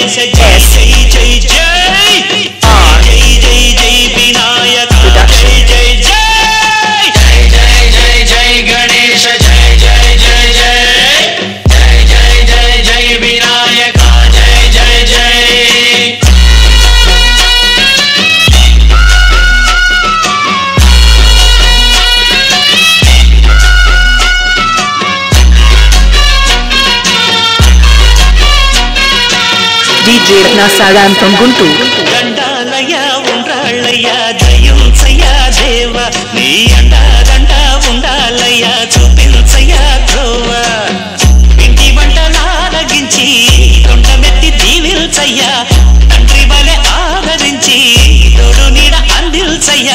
గణేశ జై జై జై జై జై జై జై వినాయక జై జై జై జై జై జై జై గణేశ జై జై జై జై జై జై జై జై వినాయక జై జై జై DJ Nasaran from Guntur. దండాలయ ఉండ్రాళ్ళయ్య దయించయ్య దేవ నీ అండాదండ ఉండాలయ్య చూపించయ్య ధ్రువ ఇంటి వంటలారగించి తొండమెత్తి దీవిల్చయ్య తండ్రి వలె ఆదరించి తోడు నీడ అందిల్చయ్య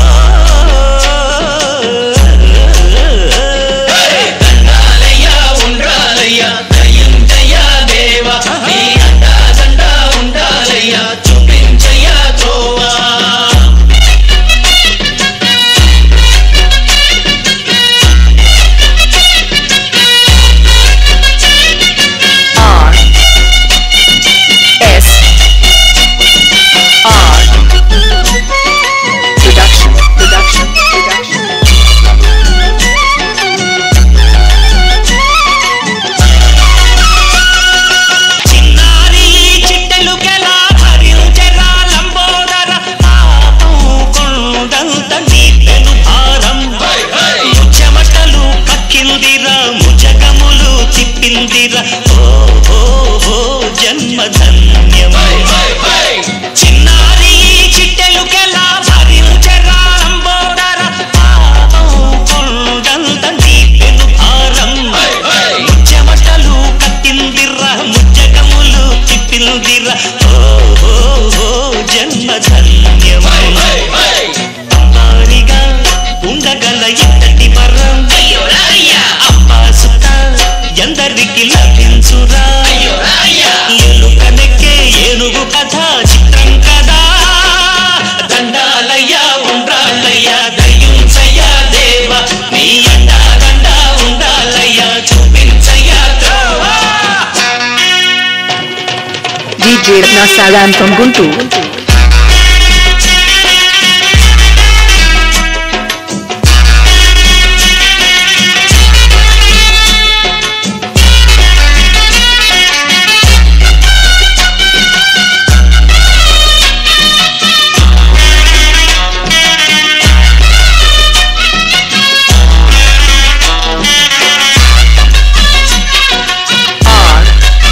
దండాలయ్య ఉండాలయ్య దయించయ్య దేవ నీ అండాదండ ఉండాలయ్య చూపించయ్య త్రోవా R S R Production Production Production చిన్నారి చిట్టెలుకెలా భరించెరా లంబోదర పాపం కొండంత నీపెను భారం చెమటలు కక్కిందిరా ముజగములు తిప్పిందిరా ఓ ఓ ఓ జన్మ ధన్యమై చిన్నారి చిట్టెలుకెలా భరించెరా లంబోదర పాపం కొండంత నీపెను భారం చెమటలు కట్టిందిర్రా ముజ్జగములు తిప్పిందిర్రా ఓ ఓ, ఓ జన్మ ధన్యమై అమ్మారిగా ఉండగల ఎంతటి వరం అమ్మా సుత ఎందరికి లభించురా ఎలుకనెక్కే ఏనుగు కథ చిత్రం కదా దండాలయ్య ఉండ్రాళ్ళయ్య దయ్యుంచయ్య దేవ నీ అండా దండా ఉండాలయ్య చూపించయ్య త్రోవా DJ Nasaran from Guntur. R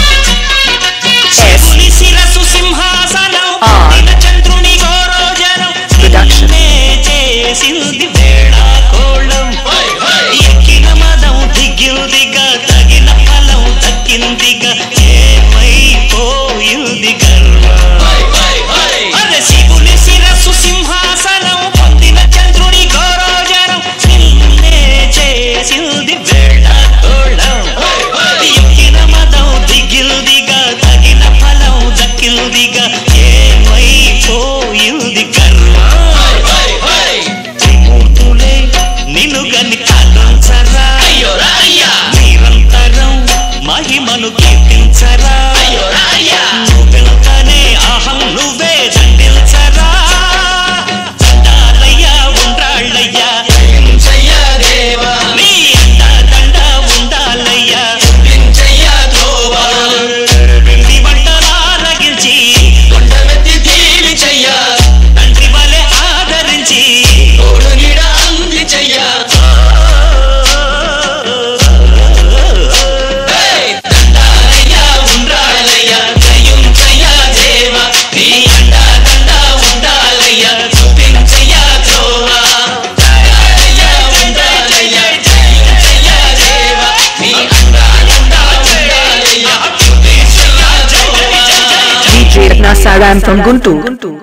S శివుని శిరసు సింహాసనం ఆ. దిన చంద్రుని గోరోజనం Production. నిన్నే చేసింది వేళాకోళం ఎక్కిన మదం దిగిందిగా తగిన ఫలం దక్కిందిగా ఏమైపోయింది గర్వం అరే శివుని శిరస్సు సింహాసనం పొందిన చంద్రుని గౌరవజనం నిన్నే చేసింది వేళాకోళం ఎక్కిన మదం దిగిల్దిగా తగిన ఫలం దక్కిల్దిగా ఏమైపోయింది గర్వం త్రిమూర్తులే నిన్ను గని కాలంచరా నిరంతరం మహిమను కీర్తించరా నువ్వెంతనే అహం నువ్వే దండిల్చరా దండాలయ్యా ఉండ్రాళ్ళయ్యా నీ అండ దండ ఉండాలయ్యా వెండి వంటలారగించి తండ్రి వలె ఆదరించి నీ అండ దండ ఉండాలయ్యా చూపించయ్యా త్రోవా DJ Nasaran from Guntur.